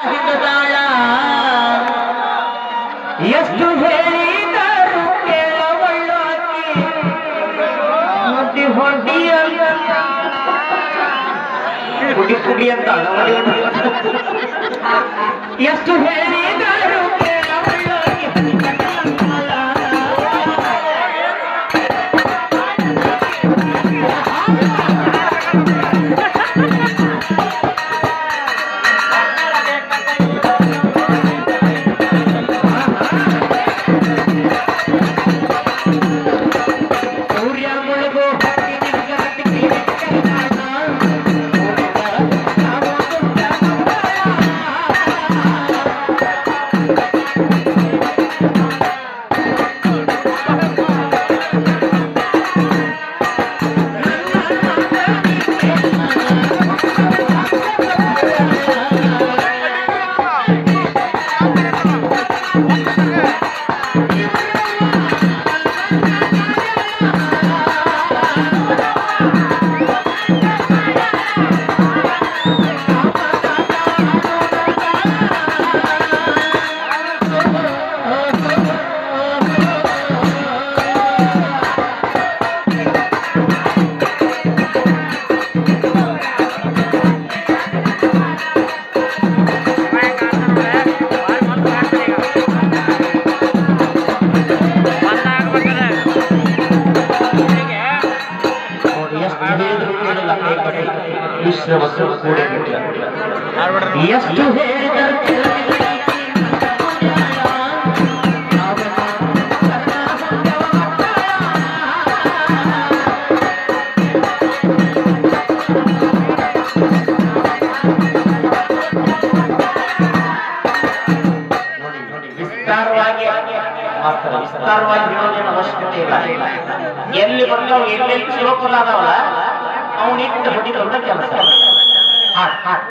ಹಿಡಿದಾಳ ಎಷ್ಟು ಹೇಳಿದರು ಕೇಳವಳ್ಳಾಕಿ ಮುಟ್ಟಿ ಹೊಡಿ ಕುಡಿ ಕುಡಿ ಅಂತ ಎಷ್ಟು ಹೇಳಿದರು ಕೇಳವಳ್ಳಾಕಿ ಸೂರ್ಯ ಮುಳುಗೋ ನೋಡಿ ಎಷ್ಟು ಹೇಳಿದ್ರು ಕೇಳಿಲ್ಲ ಕೈ ಕಟ್ಟಿ ವಿಶ್ರಮಸ್ಸು ಕೂಡಿ ಬಿಟ್ಟ. ಎಷ್ಟು ಹೇಳಿದರು ಕೇಳಲಿಲ್ಲ. ನೋಡಿ, ನೋಡಿ, ವಿಸ್ತಾರವಾಗಿ ಮಾತ್ರ ವಿಸ್ತಾರವಾಗಿ ಹೇಳೋದೇನು ಅವಶ್ಯಕತೆ ಇಲ್ಲ ಎಲ್ಲಿ ಬರ್ತಾವ ಎಲ್ಲೆಲ್ಲಿ ಚಲೋ ಪದ ಅದಾವಲ್ಲ ಅವನಿಟ್ಟು ಹೊಡಿದವ್ರ ಕೆಲಸ ಹಾಡ್ ಹಾಡ್